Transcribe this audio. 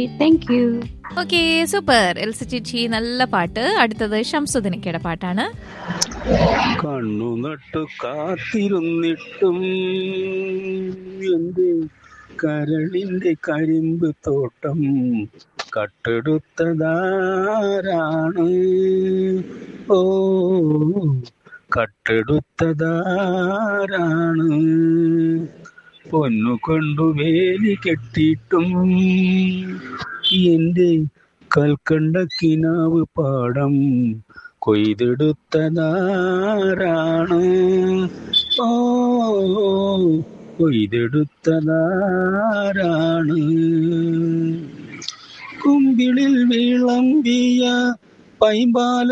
thank you okay super Elsa ചേച്ചി നല്ല പാട്ട് അടുത്തത് ഷംസുദിനിക്കയുടെ പാട്ടാണ് കണ്ണു നട്ടു കാത്തിരുന്നിട്ടും എന്റെ കരളിന്റെ കരിമ്പ് തോട്ടം കട്ടെടുത്തതാരാണ് ഓ കട്ടെടുത്തതാരാണ് പൊന്നു കൊണ്ടു വേലി കെട്ടിയിട്ടും എന്റെ കൽക്കണ്ട കിനാവ് പാടം കൊയ്തെടുത്തതാരാണ് ഓ കൊയ്തെടുത്തതാരാണ് കുമ്പിളിൽ വിളമ്പിയ പൈമ്പാല